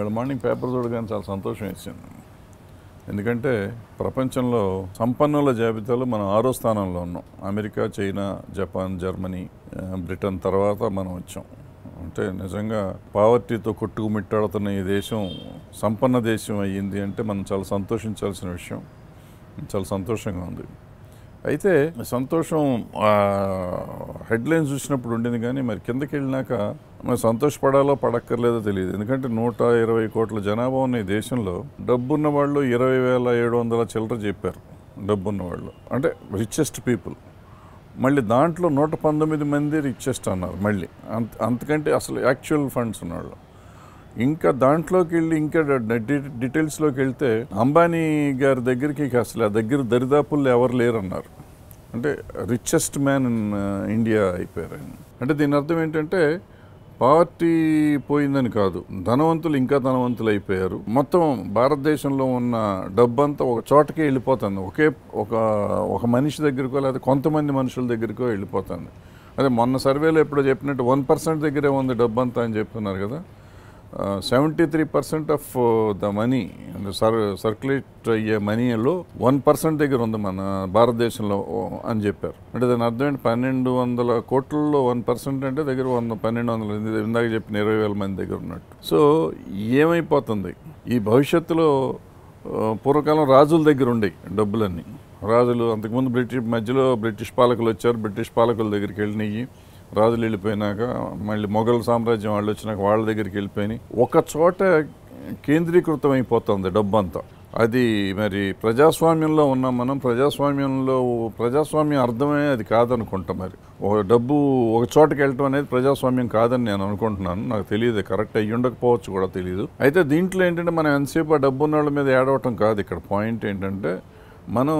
ఇవాళ morning paper చూడగానే చాలా సంతోషం వేసింది ఎందుకంటే ప్రపంచంలో సంపన్నుల జాబితాలో మనం ఆరో స్థానంలో ఉన్నాం అమెరికా చైనా జపాన్ జర్మనీ ఆ, బ్రిటన్ తర్వాత మనం వచ్చాం అంటే నిజంగా పావర్టీతో కొట్టుకుమిట్టాడుతున్న ఈ దేశం సంపన్న దేశం అయ్యింది అంటే మనం చాలా సంతోషించాల్సిన విషయం చాలా సంతోషంగా ఉంది అయితే సంతోషం హెడ్లైన్స్ చూసినప్పుడు ఉండింది కానీ మరి కిందకి వెళ్ళినాక మరి సంతోషపడాలో పడక్కర్లేదో తెలియదు ఎందుకంటే నూట ఇరవై కోట్ల జనాభా ఉన్న ఈ దేశంలో డబ్బున్న వాళ్ళు ఇరవై వేల ఏడు వందల చిల్లర చెప్పారు డబ్బున్న వాళ్ళు అంటే రిచెస్ట్ పీపుల్ మళ్ళీ దాంట్లో నూట పంతొమ్మిది మంది రిచెస్ట్ అన్నారు మళ్ళీ అంత అంతకంటే అసలు యాక్చువల్ ఫండ్స్ ఉన్నవాళ్ళు ఇంకా దాంట్లోకి వెళ్ళి ఇంకా డి- డీటెయిల్స్లోకి వెళ్తే అంబానీ గారి దగ్గరికి ఇక అసలు ఆ దగ్గర దరిదాపుల్లో ఎవరు లేరన్నారు అంటే రిచెస్ట్ మ్యాన్ ఇన్ ఇండియా అయిపోయారు ఆయన అంటే దీని అర్థం ఏంటంటే పావర్టీ పోయిందని కాదు ధనవంతులు ఇంకా ధనవంతులు అయిపోయారు మొత్తం భారతదేశంలో ఉన్న డబ్బంతా ఒక చోటకే వెళ్ళిపోతుంది ఒకే ఒక ఒక మనిషి దగ్గరకో లేదా కొంతమంది మనుషుల దగ్గరకో వెళ్ళిపోతుంది అదే మొన్న సర్వేలో ఎప్పుడో చెప్పినట్టు వన్ పర్సెంట్ దగ్గరే ఉంది డబ్బంతా అని చెప్తున్నారు కదా seventy three percent of the money sir circulate అయ్యే మనీలో వన్ పర్సెంట్ దగ్గర ఉంది మన భారతదేశంలో అని చెప్పారు అంటే దాని అర్థం ఏంటి పన్నెండు వందల కోట్లలో వన్ పర్సెంట్ అంటే దగ్గర వంద పన్నెండు వందల ఇది ఇందాక చెప్పిన ఇరవై వేల మంది దగ్గర ఉన్నట్టు సో ఏమైపోతుంది ఈ భవిష్యత్తులో ఆ, పూర్వకాలం రాజుల దగ్గర ఉండేవి డబ్బులన్నీ రాజులు అంతకుముందు బ్రిటిష్ మధ్యలో బ్రిటిష్ పాలకులు వచ్చారు బ్రిటిష్ పాలకుల దగ్గరికి వెళ్ళినాయి రాజులు వెళ్ళిపోయినాక మళ్ళీ మొఘల్ సామ్రాజ్యం వాళ్ళు వచ్చినాక వాళ్ళ దగ్గరికి వెళ్ళిపోయినాయి ఒక చోట కేంద్రీకృతం అయిపోతుంది డబ్బంతా అది మరి ప్రజాస్వామ్యంలో ఉన్నాం మనం ప్రజాస్వామ్యంలో ప్రజాస్వామ్యం అర్థమే అది కాదనుకుంటాం మరి ఒక డబ్బు ఒక చోటకి వెళ్ళటం అనేది ప్రజాస్వామ్యం కాదని నేను అనుకుంటున్నాను నాకు తెలియదు కరెక్ట్ అయ్యి ఉండకపోవచ్చు కూడా తెలియదు అయితే దీంట్లో ఏంటంటే మనం ఎంతసేపు ఆ డబ్బు ఉన్న వాళ్ళ మీద ఏడవటం కాదు ఇక్కడ పాయింట్ ఏంటంటే మనం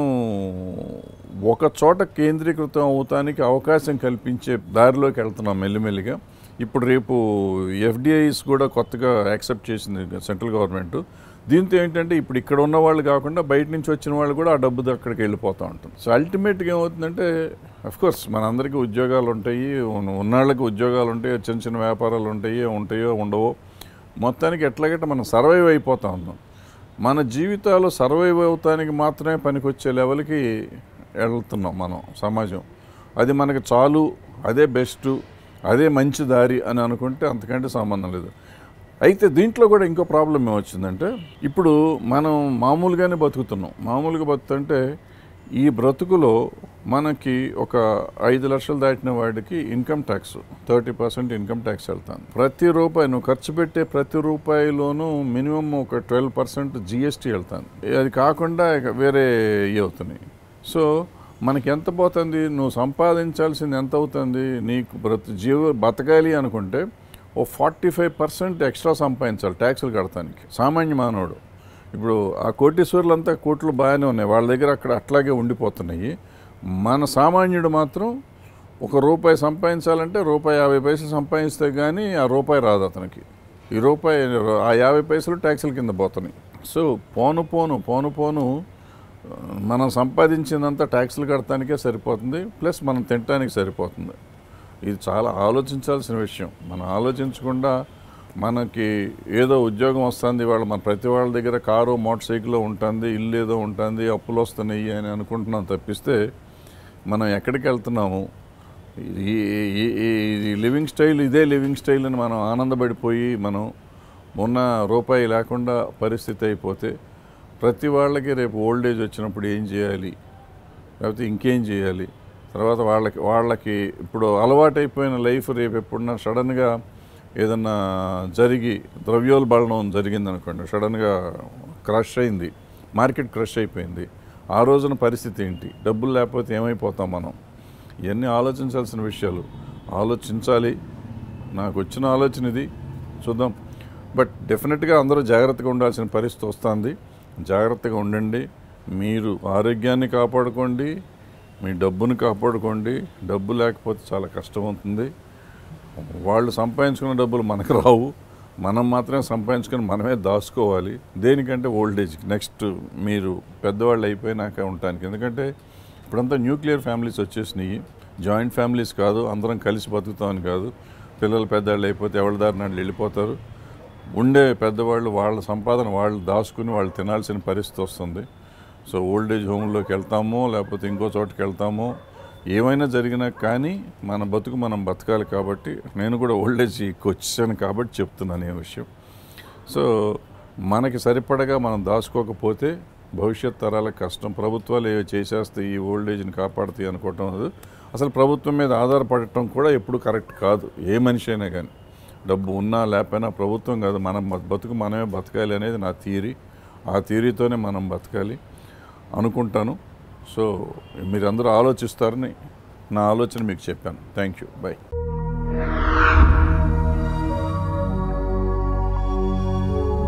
ఒక చోట కేంద్రీకృతం అవటానికి అవకాశం కల్పించే దారిలోకి వెళ్తున్నాం మెల్లిమెల్లిగా ఇప్పుడు రేపు ఎఫ్డిఐస్ కూడా కొత్తగా యాక్సెప్ట్ చేసింది సెంట్రల్ గవర్నమెంట్ దీంతో ఏంటంటే ఇప్పుడు ఇక్కడ ఉన్న వాళ్ళు కాకుండా బయట నుంచి వచ్చిన వాళ్ళు కూడా ఆ డబ్బు అక్కడికి వెళ్ళిపోతూ ఉంటుంది సో అల్టిమేట్గా ఏమవుతుందంటే కోర్స్ మనందరికీ ఉద్యోగాలు ఉంటాయి ఉన్న- ఉన్నాళ్ళకి ఉద్యోగాలు ఉంటాయి చిన్న చిన్న వ్యాపారాలు ఉంటాయి ఉంటాయో ఉండవో మొత్తానికి ఎట్లాగంటే మనం సర్వైవ్ అయిపోతా ఉన్నాం మన జీవితాలు సర్వైవ్ అవుతానికి మాత్రమే పనికొచ్చే లెవెల్కి వెళ్తున్నాం మనం సమాజం అది మనకి చాలు అదే బెస్ట్ అదే మంచి దారి అని అనుకుంటే అంతకంటే సంబంధం లేదు అయితే దీంట్లో కూడా ఇంకో ప్రాబ్లం ఏమొచ్చిందంటే ఇప్పుడు మనం మామూలుగానే బతుకుతున్నాం మామూలుగా బతుకుతుంటే ఈ బ్రతుకులో మనకి ఒక ఐదు లక్షలు దాటిన వాడికి income tax thirty percent income tax వెళ్తాను ప్రతి రూపాయి నువ్వు ఖర్చు పెట్టే ప్రతి రూపాయిలోనూ మినిమం ఒక ట్వెల్వ్ పర్సెంట్ జిఎస్టీ వెళ్తాను అది కాకుండా ఇక వేరే ఇవి అవుతున్నాయి సో మనకి ఎంత పోతుంది నువ్వు సంపాదించాల్సింది ఎంత అవుతుంది నీకు బ్రతు జీవ బతకాలి అనుకుంటే ఓ ఫార్టీ ఫైవ్ పర్సెంట్ ఎక్స్ట్రా సంపాదించాలి ట్యాక్సులు కడతానికి సామాన్య మానవుడు ఇప్పుడు ఆ కోటీశ్వరులంతా కోట్లు బాగానే ఉన్నాయి వాళ్ళ దగ్గర అక్కడ అట్లాగే ఉండిపోతున్నాయి మన సామాన్యుడు మాత్రం ఒక రూపాయి సంపాదించాలంటే రూపాయి యాభై పైసలు సంపాదిస్తే కానీ ఆ రూపాయి రాదు అతనికి ఈ రూపాయి ఆ యాభై పైసలు ట్యాక్సుల కింద పోతున్నాయి సో పోను పోను పోను పోను ఆ, మనం సంపాదించిందంతా ట్యాక్సులు కడటానికే సరిపోతుంది ప్లస్ మనం తినటానికి సరిపోతుంది ఇది చాలా ఆలోచించాల్సిన విషయం మనం ఆలోచించకుండా మనకి ఏదో ఉద్యోగం వస్తుంది వాళ్ళ మన ప్రతి వాళ్ళ దగ్గర కారు మోటార్ సైకిల్ ఉంటుంది ఇల్లు ఏదో ఉంటుంది అప్పులు వస్తున్నాయి అని అనుకుంటున్నాం తప్పిస్తే మనం ఎక్కడికి వెళ్తున్నాము ఈ ఈ- ఈ- ఈ లివింగ్ స్టైల్ ఇదే లివింగ్ స్టైల్ అని మనం ఆనందపడిపోయి మనం మొన్న రూపాయి లేకుండా పరిస్థితి అయిపోతే ప్రతి వాళ్ళకి రేపు ఓల్డ్ ఏజ్ వచ్చినప్పుడు ఏం చేయాలి లేకపోతే ఇంకేం చేయాలి తర్వాత వాళ్ళకి వాళ్ళకి ఇప్పుడు అలవాటైపోయిన లైఫ్ రేపు ఎప్పుడన్నా సడన్గా ఏదన్నా జరిగి ద్రవ్యోల్బణం జరిగింది అనుకోండి సడన్గా క్రష్ అయింది మార్కెట్ క్రష్ అయిపోయింది ఆ రోజున పరిస్థితి ఏంటి డబ్బులు లేకపోతే ఏమైపోతాం మనం ఇవన్నీ ఆలోచించాల్సిన విషయాలు ఆలోచించాలి నాకు వచ్చిన ఆలోచన ఇది చూద్దాం బట్ డెఫినెట్గా అందరూ జాగ్రత్తగా ఉండాల్సిన పరిస్థితి వస్తుంది జాగ్రత్తగా ఉండండి మీరు ఆరోగ్యాన్ని కాపాడుకోండి మీ డబ్బుని కాపాడుకోండి డబ్బు లేకపోతే చాలా కష్టం అవుతుంది వాళ్ళు సంపాదించుకున్న డబ్బులు మనకు రావు మనం మాత్రమే సంపాదించుకొని మనమే దాచుకోవాలి దేనికంటే ఓల్డ్ ఏజ్ నెక్స్ట్ మీరు పెద్దవాళ్ళు అయిపోయినాక ఉండటానికి ఎందుకంటే ఇప్పుడంతా న్యూక్లియర్ ఫ్యామిలీస్ వచ్చేసినాయి జాయింట్ ఫ్యామిలీస్ కాదు అందరం కలిసి బతుకుతామని కాదు పిల్లలు పెద్దవాళ్ళు అయిపోతే ఎవరి దారిన వాళ్ళు వెళ్ళిపోతారు ఉండే పెద్దవాళ్ళు వాళ్ళ సంపాదన వాళ్ళు దాచుకుని వాళ్ళు తినాల్సిన పరిస్థితి వస్తుంది సో ఓల్డ్ ఏజ్ హోమ్లోకి వెళ్తామో లేకపోతే ఇంకో చోటుకి వెళ్తామో ఏమైనా జరిగినా కానీ మన బతుకు మనం బతకాలి కాబట్టి నేను కూడా ఓల్డ్ ఏజ్కి వచ్చాను కాబట్టి చెప్తున్నాను ఈ విషయం సో మనకి సరిపడగా మనం దాచుకోకపోతే భవిష్యత్ తరాలకు కష్టం ప్రభుత్వాలు ఏవి చేసేస్తే ఈ ఓల్డ్ ఏజ్ని కాపాడుతాయి అనుకోవటం అది అసలు ప్రభుత్వం మీద ఆధారపడటం కూడా ఎప్పుడు కరెక్ట్ కాదు ఏ మనిషి అయినా కానీ డబ్బు ఉన్నా లేకపోయినా ప్రభుత్వం కాదు మనం బతుకు మనమే బతకాలి అనేది నా థియరీ ఆ థియరీతోనే మనం బతకాలి అనుకుంటాను సో మీరందరూ ఆలోచిస్తారని నా ఆలోచన మీకు చెప్పాను థ్యాంక్ యూ బై